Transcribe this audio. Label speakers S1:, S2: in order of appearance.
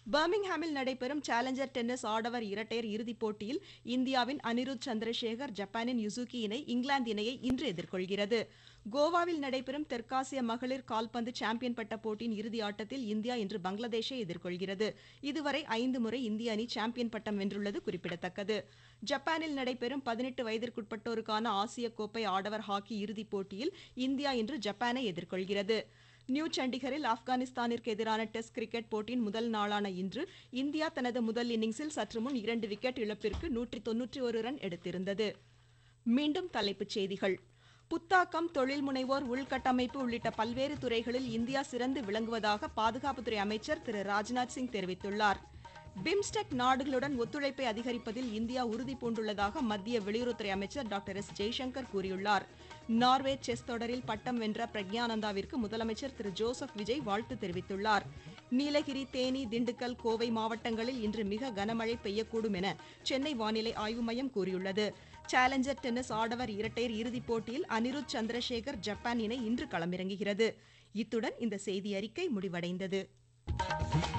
S1: பர்மிங்ஹாமில் நடைபெறும் challenger tennis ஆடவர் இரட்டையர் இறுதிப் போட்டியில் இந்தியாவின் அனிருத் சந்திரசேகர் ஜப்பானின் யுசுகி இணை இங்கிலாந்து இணையை இன்று எதிர்கொள்கிறது கோவாவில் நடைபெறும் தெற்காசிய மகளிர் கால்பந்து சாம்பியன் பட்ட போட்டியின் இறுதி ஆட்டத்தில் இந்தியா இன்று பங்களாதேஷை எதிர்கொள்கிறது இதுவரை ஐந்து முறை இந்திய அணி சாம்பியன் பட்டம் வென்றுள்ளது குறிப்பிடத்தக்கது ஜப்பானில் நடைபெறும் பதினெட்டு வயதிற்குட்பட்டோருக்கான ஆசிய கோப்பை ஆடவர் ஹாக்கி இறுதிப் போட்டியில் இந்தியா இன்று ஜப்பானை எதிர்கொள்கிறது நியூ சண்டிகரில் ஆப்கானிஸ்தானிற்கு எதிரான டெஸ்ட் கிரிக்கெட் போட்டியின் முதல் நாளான இன்று இந்தியா தனது முதல் இன்னிங்ஸில் சற்று முன் இரண்டு விக்கெட் இழப்பிற்கு நூற்றி தொன்னூற்றி ஒரு ரன் எடுத்திருந்தது மீண்டும் தலைப்புச் செய்திகள் புத்தாக்கம் தொழில் முனைவோர் உள்கட்டமைப்பு உள்ளிட்ட பல்வேறு துறைகளில் இந்தியா சிறந்து விளங்குவதாக பாதுகாப்புத்துறை அமைச்சர் திரு ராஜ்நாத் சிங் தெரிவித்துள்ளார் பிம்ஸ்டெக் நாடுகளுடன் ஒத்துழைப்பை அதிகரிப்பதில் இந்தியா உறுதி பூண்டுள்ளதாக மத்திய வெளியுறவுத்துறை அமைச்சர் டாக்டர் எஸ் ஜெய்சங்கர் கூறியுள்ளார் நார்வே செஸ் தொடரில் பட்டம் வென்ற பிரக்யானந்தாவிற்கு முதலமைச்சர் திரு ஜோசப் விஜய் வாழ்த்து தெரிவித்துள்ளார் நீலகிரி தேனி திண்டுக்கல் கோவை மாவட்டங்களில் இன்று மிக கனமழை பெய்யக்கூடும் என சென்னை வானிலை ஆய்வு மையம் கூறியுள்ளது சேலஞ்சர் டென்னிஸ் ஆடவர் இரட்டையர் இறுதிப் போட்டியில் அனிருத் சந்திரசேகர் ஜப்பான் இணை இன்று களமிறங்குகிறது இத்துடன் இந்த செய்தி அறிக்கை முடிவடைந்தது